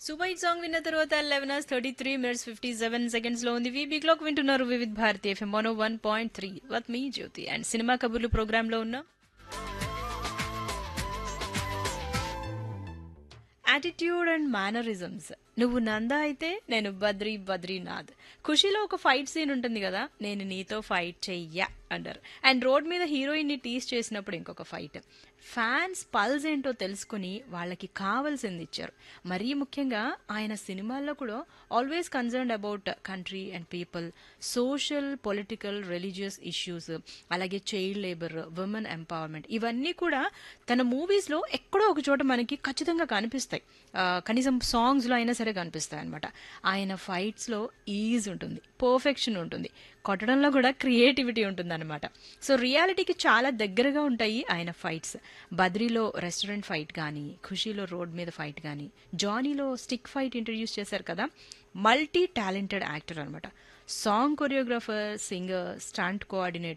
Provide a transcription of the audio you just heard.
super hit song విన్న తర్వాత eleven hours thirty three minutes fifty seven seconds లో ఉంది వీబీ క్లాక్ వింటున్నారు Vividh Bharati FM one one point three with me Jyothi and cinema కబుర్లు program లో ఉన్నాం యాటిట్యూడ్ అండ్ మేనరిజమ్స్ నువ్వు నంద అయితే నేను బద్రీ బద్రీనాథ్ ఖుషీలో ఒక ఫైట్ సీన్ ఉంటుంది కదా నేను నీతో ఫైట్ చెయ్యా అంటారు అండ్ రోడ్ మీద హీరోయిన్ ని టీస్ చేసినప్పుడు ఇంకొక ఫైట్ ఫ్యాన్స్ పల్స్ ఏంటో తెలుసుకుని వాళ్ళకి కావాల్సింది ఇచ్చారు మరీ ముఖ్యంగా ఆయన సినిమాల్లో కూడా always concerned about country and people social political religious issues అలాగే చైల్డ్ లేబర్ ఉమెన్ ఎంపవర్మెంట్ ఇవన్నీ కూడా తన మూవీస్లో ఎక్కడో ఒక చోట మనకి ఖచ్చితంగా కనిపిస్తాయి ఆ, కనీసం సాంగ్స్లో అయినా సరే కనిపిస్తాయి అనమాట ఆయన ఫైట్స్లో ఈజ్ ఉంటుంది పర్ఫెక్షన్ ఉంటుంది కొట్టడంలో కూడా క్రియేటివిటీ ఉంటుంది అనమాట సో రియాలిటీకి చాలా దగ్గరగా ఉంటాయి ఆయన ఫైట్స్ బద్రీలో రెస్టారెంట్ ఫైట్ కానీ ఖుషీలో రోడ్ మీద ఫైట్ కానీ జానీలో స్టిక్ ఫైట్ ఇంట్రడ్యూస్ చేశారు కదా మల్టీ టాలెంటెడ్ యాక్టర్ అనమాట song choreographer singer stunt coordinator